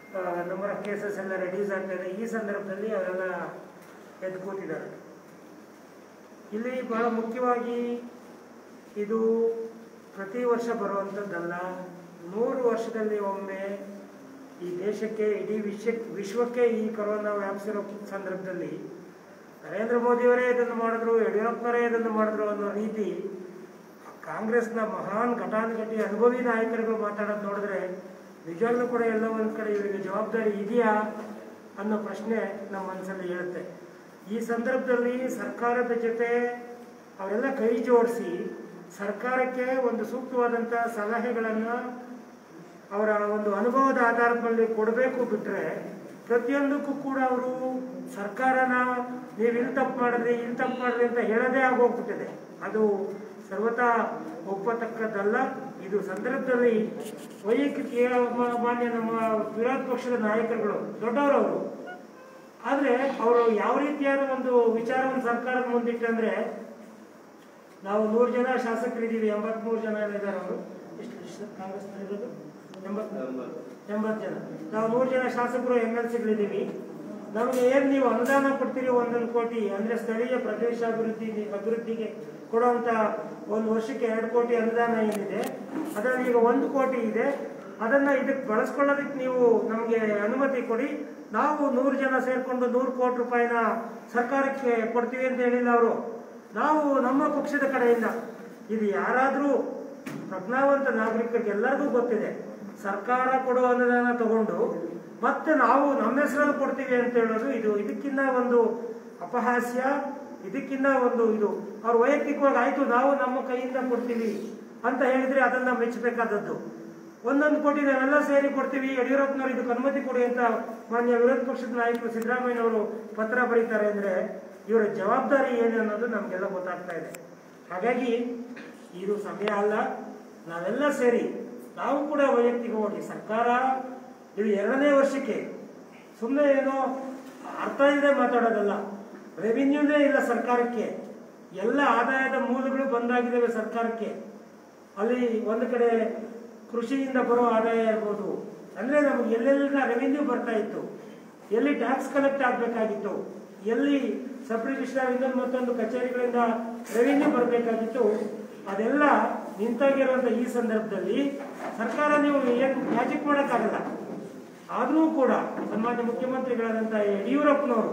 number of cases ಎಲ್ಲ reduce ಆಗ್ತಾ ಇದೆ ಈ ಸಂದರ್ಭದಲ್ಲಿ ಅವರೆಲ್ಲ ಎದ್ದು ಕೂತಿದ್ದಾರೆ ಇಲ್ಲಿ ಬಹಳ ಮುಖ್ಯವಾಗಿ ಇದು ಪ್ರತಿ ವರ್ಷ ಬರುವಂಥದ್ದಲ್ಲ ನೂರು ವರ್ಷದಲ್ಲಿ ಒಮ್ಮೆ ಈ ದೇಶಕ್ಕೆ ಇಡೀ ವಿಶ್ವ ವಿಶ್ವಕ್ಕೆ ಈ ಕೊರೋನಾ ವ್ಯಾಪಿಸಿರೋ ಸಂದರ್ಭದಲ್ಲಿ ನರೇಂದ್ರ ಮೋದಿಯವರೇ ಇದನ್ನು ಮಾಡಿದ್ರು ಯಡಿಯೂರಪ್ಪನವರೇ ಇದನ್ನು ಮಾಡಿದ್ರು ಅನ್ನೋ ರೀತಿ ಕಾಂಗ್ರೆಸ್ನ ಮಹಾನ್ ಘಟಾನುಘಟಿ ಅನುಭವಿ ನಾಯಕರುಗಳು ಮಾತಾಡೋದು ನೋಡಿದ್ರೆ ನಿಜವಾಗ್ಲೂ ಕೂಡ ಎಲ್ಲ ಒಂದು ಕಡೆ ಇವರಿಗೆ ಜವಾಬ್ದಾರಿ ಇದೆಯಾ ಅನ್ನೋ ಪ್ರಶ್ನೆ ನಮ್ಮ ಮನಸ್ಸಲ್ಲಿ ಹೇಳುತ್ತೆ ಈ ಸಂದರ್ಭದಲ್ಲಿ ಸರ್ಕಾರದ ಜೊತೆ ಅವರೆಲ್ಲ ಕೈ ಜೋಡಿಸಿ ಸರ್ಕಾರಕ್ಕೆ ಒಂದು ಸೂಕ್ತವಾದಂಥ ಸಲಹೆಗಳನ್ನು ಅವರ ಒಂದು ಅನುಭವದ ಆಧಾರದ ಮೇಲೆ ಕೊಡಬೇಕು ಬಿಟ್ಟರೆ ಪ್ರತಿಯೊಂದಕ್ಕೂ ಕೂಡ ಅವರು ಸರ್ಕಾರನ ನೀವು ಇಲ್ಲಿ ತಪ್ಪು ಮಾಡಿದ್ರಿ ಇಲ್ಲಿ ತಪ್ಪು ಮಾಡಿದ್ರಿ ಅಂತ ಹೇಳೋದೇ ಆಗೋಗ್ಬಿಟ್ಟಿದೆ ಅದು ಸರ್ವತಾ ಒಪ್ಪತಕ್ಕದ್ದಲ್ಲ ಇದು ಸಂದರ್ಭದಲ್ಲಿ ವೈಯಕ್ತಿಕ ಮ- ಮಾನ್ಯ ನಮ್ಮ ವಿರೋಧ ಪಕ್ಷದ ನಾಯಕರುಗಳು ದೊಡ್ಡವರವರು ಆದರೆ ಅವರು ಯಾವ ರೀತಿಯಾದ ಒಂದು ವಿಚಾರವನ್ನು ಸರ್ಕಾರದ ಮುಂದಿಟ್ಟಂದ್ರೆ ನಾವು ನೂರು ಜನ ಶಾಸಕರಿದ್ದೀವಿ ಎಂಬತ್ಮೂರು ಜನ ಇದ್ದಾರೆ ಅವರು ಎಷ್ಟು ಎಷ್ಟು ಕಾಂಗ್ರೆಸ್ನಲ್ಲಿರೋದು ಎಂಬತ್ತು ಎಂಬತ್ತು ಜನ ನಾವು ನೂರು ಜನ ಶಾಸಕರು ಎಮ್ ಎಲ್ ಸಿಗಳಿದ್ದೀವಿ ನಮಗೆ ಏನು ನೀವು ಅನುದಾನ ಕೊಡ್ತೀರಿ ಒಂದೊಂದು ಕೋಟಿ ಅಂದರೆ ಸ್ಥಳೀಯ ಪ್ರದೇಶ ಅಭಿವೃದ್ಧಿ ಅಭಿವೃದ್ಧಿಗೆ ಕೊಡುವಂಥ ಒಂದು ವರ್ಷಕ್ಕೆ ಎರಡು ಕೋಟಿ ಅನುದಾನ ಏನಿದೆ ಅದರಲ್ಲಿ ಈಗ ಒಂದು ಕೋಟಿ ಇದೆ ಅದನ್ನು ಇದಕ್ಕೆ ಬಳಸ್ಕೊಳ್ಳೋದಕ್ಕೆ ನೀವು ನಮಗೆ ಅನುಮತಿ ಕೊಡಿ ನಾವು ನೂರು ಜನ ಸೇರಿಕೊಂಡು ನೂರು ಕೋಟಿ ರೂಪಾಯಿನ ಸರ್ಕಾರಕ್ಕೆ ಕೊಡ್ತೀವಿ ಅಂತ ಹೇಳಿಲ್ಲ ಅವರು ನಾವು ನಮ್ಮ ಪಕ್ಷದ ಕಡೆಯಿಂದ ಇದು ಯಾರಾದರೂ ಪ್ರಜ್ಞಾವಂತ ನಾಗರಿಕರಿಗೆ ಎಲ್ಲರಿಗೂ ಗೊತ್ತಿದೆ ಸರ್ಕಾರ ಕೊಡೋ ಅನುದಾನ ತಗೊಂಡು ಮತ್ತೆ ನಾವು ನಮ್ಮ ಹೆಸರಲ್ಲಿ ಕೊಡ್ತೀವಿ ಅಂತ ಹೇಳೋದು ಇದು ಇದಕ್ಕಿಂತ ಒಂದು ಅಪಹಾಸ್ಯ ಇದಕ್ಕಿಂತ ಒಂದು ಇದು ಅವ್ರು ವೈಯಕ್ತಿಕವಾಗಿ ಆಯ್ತು ನಾವು ನಮ್ಮ ಕೈಯಿಂದ ಕೊಡ್ತೀವಿ ಅಂತ ಹೇಳಿದ್ರೆ ಅದನ್ನ ಮೆಚ್ಚಬೇಕಾದದ್ದು ಒಂದೊಂದು ಕೋಟಿ ನಾವೆಲ್ಲ ಸೇರಿ ಕೊಡ್ತೀವಿ ಯಡಿಯೂರಪ್ಪನವರು ಇದಕ್ಕೆ ಅನುಮತಿ ಕೊಡಿ ಅಂತ ಮಾನ್ಯ ವಿರೋಧ ಪಕ್ಷದ ನಾಯಕರು ಸಿದ್ದರಾಮಯ್ಯನವರು ಪತ್ರ ಬರೀತಾರೆ ಅಂದ್ರೆ ಇವರ ಜವಾಬ್ದಾರಿ ಏನು ಅನ್ನೋದು ನಮಗೆಲ್ಲ ಗೊತ್ತಾಗ್ತಾ ಇದೆ ಹಾಗಾಗಿ ಇದು ಸಮಯ ಅಲ್ಲ ನಾವೆಲ್ಲ ಸೇರಿ ನಾವು ಕೂಡ ವೈಯಕ್ತಿಕವಾಗಿ ಸರ್ಕಾರ ಇದು ಎರಡನೇ ವರ್ಷಕ್ಕೆ ಸುಮ್ಮನೆ ಏನೋ ಅರ್ಥ ಇಲ್ಲದೆ ಮಾತಾಡೋದಲ್ಲ ರೆವಿನ್ಯೂನೇ ಇಲ್ಲ ಸರ್ಕಾರಕ್ಕೆ ಎಲ್ಲ ಆದಾಯದ ಮೂಲಗಳು ಬಂದಾಗಿದ್ದಾವೆ ಸರ್ಕಾರಕ್ಕೆ ಅಲ್ಲಿ ಒಂದು ಕಡೆ ಕೃಷಿಯಿಂದ ಬರೋ ಆದಾಯ ಇರ್ಬೋದು ಅಂದ್ರೆ ನಮಗೆ ಎಲ್ಲೆಲ್ಲ ರೆವಿನ್ಯೂ ಬರ್ತಾ ಇತ್ತು ಎಲ್ಲಿ ಟ್ಯಾಕ್ಸ್ ಕಲೆಕ್ಟ್ ಆಗಬೇಕಾಗಿತ್ತು ಎಲ್ಲಿ ಸಬ್ ರಿಜಿಸ್ಟ್ರಾರ್ ಇನ್ನೊಂದು ಮತ್ತೊಂದು ಕಚೇರಿಗಳಿಂದ ರೆವಿನ್ಯೂ ಬರಬೇಕಾಗಿತ್ತು ಅದೆಲ್ಲ ನಿಂತಾಗಿರುವಂತ ಈ ಸಂದರ್ಭದಲ್ಲಿ ಸರ್ಕಾರ ನೀವು ಏನು ಮ್ಯಾಜಿಕ್ ಮಾಡೋಕ್ಕಾಗಲ್ಲ ಆದರೂ ಕೂಡ ಸನ್ಮಾನ್ಯ ಮುಖ್ಯಮಂತ್ರಿಗಳಾದಂಥ ಯಡಿಯೂರಪ್ಪನವರು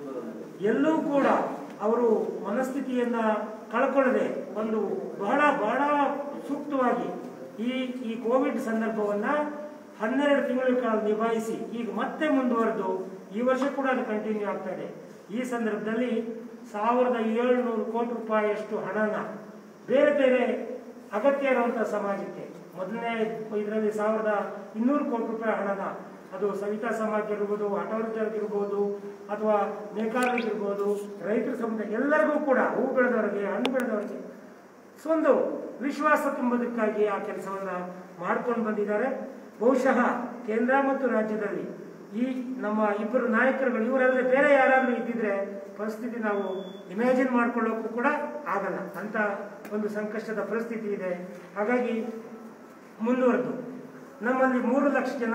ಎಲ್ಲೂ ಕೂಡ ಅವರು ಮನಸ್ಥಿತಿಯನ್ನ ಕಳ್ಕೊಳ್ಳದೆ ಒಂದು ಬಹಳ ಬಹಳ ಸೂಕ್ತವಾಗಿ ಈ ಈ ಕೋವಿಡ್ ಸಂದರ್ಭವನ್ನ ಹನ್ನೆರಡು ತಿಂಗಳ ಕಾಲ ನಿಭಾಯಿಸಿ ಈಗ ಮತ್ತೆ ಮುಂದುವರೆದು ಈ ವರ್ಷ ಕೂಡ ಅದು ಕಂಟಿನ್ಯೂ ಆಗ್ತಾ ಇದೆ ಈ ಸಂದರ್ಭದಲ್ಲಿ ಸಾವಿರದ ಏಳ್ನೂರು ಕೋಟಿ ರೂಪಾಯಿಯಷ್ಟು ಹಣನ ಬೇರೆ ಬೇರೆ ಅಗತ್ಯ ಇರುವಂತಹ ಸಮಾಜಕ್ಕೆ ಮೊದಲನೇ ಇದರಲ್ಲಿ ಸಾವಿರದ ಇನ್ನೂರು ಕೋಟಿ ರೂಪಾಯಿ ಹಣನ ಅದು ಸವಿತಾ ಸಮಾಜ ಇರ್ಬೋದು ಆಟೋರಿಗಿರ್ಬೋದು ಅಥವಾ ನೇಕಾರರಿಗಿರ್ಬೋದು ರೈತರ ಸಮುದಾಯ ಎಲ್ಲರಿಗೂ ಕೂಡ ಹೂ ಬೆಳೆದವರಿಗೆ ಹಣ್ಣು ಬೆಳೆದವರಿಗೆ ಸೊ ಒಂದು ವಿಶ್ವಾಸ ತುಂಬುವುದಕ್ಕಾಗಿ ಆ ಕೆಲಸವನ್ನ ಮಾಡ್ಕೊಂಡು ಬಂದಿದ್ದಾರೆ ಬಹುಶಃ ಕೇಂದ್ರ ಮತ್ತು ರಾಜ್ಯದಲ್ಲಿ ಈ ನಮ್ಮ ಇಬ್ಬರು ನಾಯಕರುಗಳು ಇವರಲ್ಲದೆ ಬೇರೆ ಯಾರಾದರೂ ಇದ್ದಿದ್ರೆ ಪರಿಸ್ಥಿತಿ ನಾವು ಇಮ್ಯಾಜಿನ್ ಮಾಡ್ಕೊಳ್ಳೋಕ್ಕೂ ಕೂಡ ಆಗಲ್ಲ ಅಂತ ಒಂದು ಸಂಕಷ್ಟದ ಪರಿಸ್ಥಿತಿ ಇದೆ ಹಾಗಾಗಿ ಮುಂದುವರೆದು ನಮ್ಮಲ್ಲಿ ಮೂರು ಲಕ್ಷ ಜನ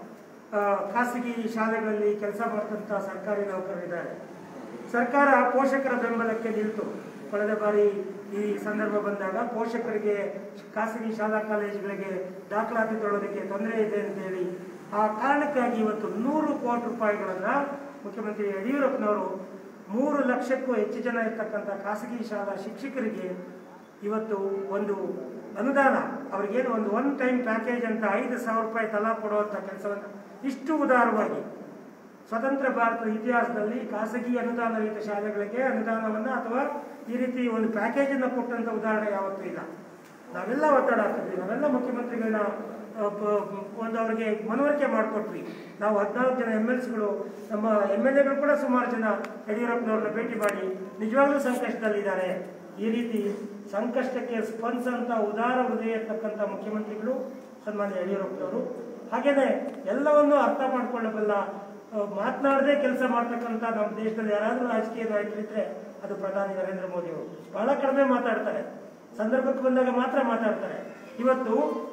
ಆ, ಖಾಸಗಿ ಶಾಲೆಗಳಲ್ಲಿ ಕೆಲಸ ಮಾಡ್ತಂಥ ಸರ್ಕಾರಿ ನೌಕರರಿದ್ದಾರೆ ಸರ್ಕಾರ ಪೋಷಕರ ಬೆಂಬಲಕ್ಕೆ ನಿಲ್ತು ಕಳೆದ ಬಾರಿ ಈ ಸಂದರ್ಭ ಬಂದಾಗ ಪೋಷಕರಿಗೆ ಖಾಸಗಿ ಶಾಲಾ ಕಾಲೇಜುಗಳಿಗೆ ದಾಖಲಾತಿ ತೊಗೊಳೋದಕ್ಕೆ ತೊಂದರೆ ಇದೆ ಅಂತೇಳಿ ಆ ಕಾರಣಕ್ಕಾಗಿ ಇವತ್ತು ನೂರು ಕೋಟಿ ರೂಪಾಯಿಗಳನ್ನ ಮುಖ್ಯಮಂತ್ರಿ ಯಡಿಯೂರಪ್ಪನವರು ಮೂರು ಲಕ್ಷಕ್ಕೂ ಹೆಚ್ಚು ಜನ ಇರ್ತಕ್ಕಂಥ ಖಾಸಗಿ ಶಾಲಾ ಶಿಕ್ಷಕರಿಗೆ ಇವತ್ತು ಒಂದು ಅನುದಾನ ಅವ್ರಿಗೇನು ಒಂದು ಒನ್ ಟೈಮ್ ಪ್ಯಾಕೇಜ್ ಅಂತ ಐದು ಸಾವಿರ ರೂಪಾಯಿ ತಲಾ ಕೊಡುವಂಥ ಕೆಲಸವನ್ನು ಇಷ್ಟು ಉದಾರವಾಗಿ ಸ್ವತಂತ್ರ ಭಾರತದ ಇತಿಹಾಸದಲ್ಲಿ ಖಾಸಗಿ ಅನುದಾನ ರಹಿತ ಶಾಲೆಗಳಿಗೆ ಅನುದಾನವನ್ನು ಅಥವಾ ಈ ರೀತಿ ಒಂದು ಪ್ಯಾಕೇಜ್ ಅನ್ನು ಕೊಟ್ಟಂತ ಉದಾಹರಣೆ ಯಾವತ್ತೂ ಇಲ್ಲ ನಾವೆಲ್ಲ ಒತ್ತಡ ಹಾಕಿದ್ವಿ ನಾವೆಲ್ಲ ಮುಖ್ಯಮಂತ್ರಿಗಳನ್ನ ಆ, ಪ- ಒಂದು ಅವರಿಗೆ ಮನವರಿಕೆ ಮಾಡಿಕೊಟ್ವಿ ನಾವು ಹದಿನಾಲ್ಕು ಜನ ಎಮ್ ಎಲ್ ಸಿಗಳು ನಮ್ಮ ಎಮ್ ಎಲ್ ಎಗಳು ಕೂಡ ಸುಮಾರು ಜನ ಯಡಿಯೂರಪ್ಪನವ್ರನ್ನ ಭೇಟಿ ಮಾಡಿ ನಿಜವಾಗ್ಲೂ ಸಂಕಷ್ಟದಲ್ಲಿದ್ದಾರೆ ಈ ರೀತಿ ಸಂಕಷ್ಟಕ್ಕೆ ಸ್ಪಂದಿಸಂತ ಉದಾರ ಹೃದಯ ಇರ್ತಕ್ಕಂಥ ಮುಖ್ಯಮಂತ್ರಿಗಳು ಸನ್ಮಾನ್ಯ ಯಡಿಯೂರಪ್ಪನವರು ಹಾಗೇನೆ ಎಲ್ಲವನ್ನೂ ಅರ್ಥ ಮಾಡಿಕೊಳ್ಳಬಲ್ಲ ಆ, ಮಾತನಾಡದೆ ಕೆಲಸ ಮಾಡ್ತಕ್ಕಂಥ ನಮ್ಮ ದೇಶದಲ್ಲಿ ಯಾರಾದರೂ ರಾಜಕೀಯ ನಾಯಕರಿದ್ರೆ ಅದು ಪ್ರಧಾನಿ ನರೇಂದ್ರ ಮೋದಿ ಅವರು ಬಹಳ ಕಡಿಮೆ ಮಾತಾಡ್ತಾರೆ ಸಂದರ್ಭಕ್ಕೆ ಬಂದಾಗ ಮಾತ್ರ ಮಾತಾಡ್ತಾರೆ ಇವತ್ತು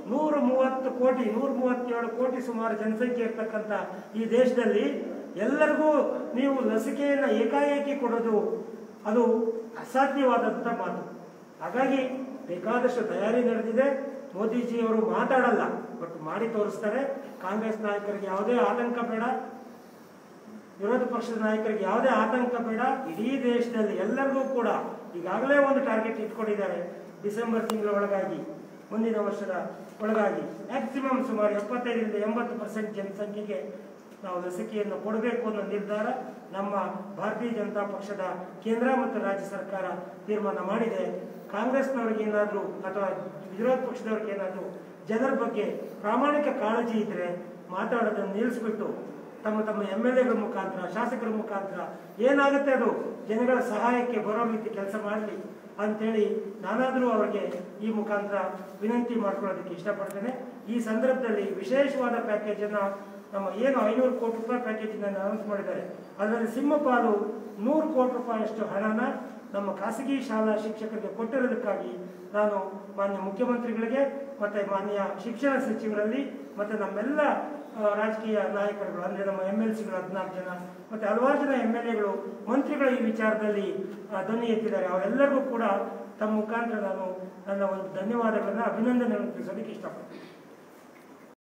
ನೂರ ಮೂವತ್ತು ಕೋಟಿ ನೂರ ಮೂವತ್ತೇಳು ಕೋಟಿ ಸುಮಾರು ಜನಸಂಖ್ಯೆ ಇರ್ತಕ್ಕಂಥ ಈ ದೇಶದಲ್ಲಿ ಎಲ್ಲರಿಗೂ ನೀವು ಲಸಿಕೆಯನ್ನು ಏಕಾಏಕಿ ಕೊಡೋದು ಅದು ಅಸಾಧ್ಯವಾದಂಥ ಮಾತು ಹಾಗಾಗಿ ಬೇಕಾದಷ್ಟು ತಯಾರಿ ನಡೆದಿದೆ ಮೋದಿಜಿಯವರು ಮಾತಾಡಲ್ಲ ಬಟ್ ಮಾಡಿ ತೋರಿಸ್ತಾರೆ ಕಾಂಗ್ರೆಸ್ ನಾಯಕರಿಗೆ ಯಾವುದೇ ಆತಂಕ ಬೇಡ ವಿರೋಧ ಪಕ್ಷದ ನಾಯಕರಿಗೆ ಯಾವುದೇ ಆತಂಕ ಬೇಡ ಇಡೀ ದೇಶದಲ್ಲಿ ಎಲ್ಲರಿಗೂ ಕೂಡ ಈಗಾಗಲೇ ಒಂದು ಟಾರ್ಗೆಟ್ ಇಟ್ಕೊಂಡಿದ್ದಾರೆ ಡಿಸೆಂಬರ್ ತಿಂಗಳ ಒಳಗಾಗಿ ಮುಂದಿನ ವರ್ಷದ ಒಳಗಾಗಿ ಮ್ಯಾಕ್ಸಿಮಮ್ ಸುಮಾರು ಎಪ್ಪತ್ತೈದರಿಂದ ಎಂಬತ್ತು ಪರ್ಸೆಂಟ್ ಜನಸಂಖ್ಯೆಗೆ ನಾವು ಲಸಿಕೆಯನ್ನು ಕೊಡಬೇಕು ಅನ್ನೋ ನಿರ್ಧಾರ ನಮ್ಮ ಭಾರತೀಯ ಜನತಾ ಪಕ್ಷದ ಕೇಂದ್ರ ಮತ್ತು ರಾಜ್ಯ ಸರ್ಕಾರ ತೀರ್ಮಾನ ಮಾಡಿದೆ ಕಾಂಗ್ರೆಸ್ನವ್ರಿಗೆ ಏನಾದರೂ ಅಥವಾ ವಿರೋಧ ಪಕ್ಷದವ್ರಿಗೆ ಏನಾದರೂ ಜನರ ಬಗ್ಗೆ ಪ್ರಾಮಾಣಿಕ ಕಾಳಜಿ ಇದ್ರೆ ಮಾತಾಡೋದನ್ನು ನಿಲ್ಲಿಸ್ಬಿಟ್ಟು ತಮ್ಮ ತಮ್ಮ ಎಮ್ ಎಲ್ ಎಗಳ ಮುಖಾಂತರ ಶಾಸಕರ ಮುಖಾಂತರ ಏನಾಗುತ್ತೆ ಅದು ಜನಗಳ ಸಹಾಯಕ್ಕೆ ಬರೋ ರೀತಿ ಕೆಲಸ ಮಾಡಲಿ ಅಂತೇಳಿ ನಾನಾದರೂ ಅವರಿಗೆ ಈ ಮುಖಾಂತರ ವಿನಂತಿ ಮಾಡ್ಕೊಳ್ಳೋದಕ್ಕೆ ಇಷ್ಟಪಡ್ತೇನೆ ಈ ಸಂದರ್ಭದಲ್ಲಿ ವಿಶೇಷವಾದ ಪ್ಯಾಕೇಜನ್ನು ನಮ್ಮ ಏನು ಐನೂರು ಕೋಟಿ ರೂಪಾಯಿ ಪ್ಯಾಕೇಜನ್ನು ಅನೌನ್ಸ್ ಮಾಡಿದ್ದಾರೆ ಅದರಲ್ಲಿ ಸಿಂಹಪಾಲು ನೂರು ಕೋಟಿ ರೂಪಾಯಿಯಷ್ಟು ಹಣನ ನಮ್ಮ ಖಾಸಗಿ ಶಾಲಾ ಶಿಕ್ಷಕರಿಗೆ ಕೊಟ್ಟಿರೋದಕ್ಕಾಗಿ ನಾನು ಮಾನ್ಯ ಮುಖ್ಯಮಂತ್ರಿಗಳಿಗೆ ಮತ್ತೆ ಮಾನ್ಯ ಶಿಕ್ಷಣ ಸಚಿವರಲ್ಲಿ ಮತ್ತೆ ನಮ್ಮೆಲ್ಲ ಆ, ರಾಜಕೀಯ ನಾಯಕರುಗಳು ಅಂದ್ರೆ ನಮ್ಮ ಎಮ್ ಎಲ್ ಸಿಗಳು ಹದಿನಾಲ್ಕು ಜನ ಮತ್ತೆ ಹಲವಾರು ಜನ ಎಮ್ ಎಲ್ ಎಗಳು ಮಂತ್ರಿಗಳು ಈ ವಿಚಾರದಲ್ಲಿ ಆ, ಧ್ವನಿ ಎತ್ತಿದ್ದಾರೆ ಅವರೆಲ್ಲರಿಗೂ ಕೂಡ ತಮ್ಮ ಮುಖಾಂತರ ನಾನು ನನ್ನ ಒಂದು ಧನ್ಯವಾದಗಳನ್ನ ಅಭಿನಂದನೆಗಳನ್ನು ತಿಳಿಸೋದಕ್ಕೆ ಇಷ್ಟಪಡ್ತೀನಿ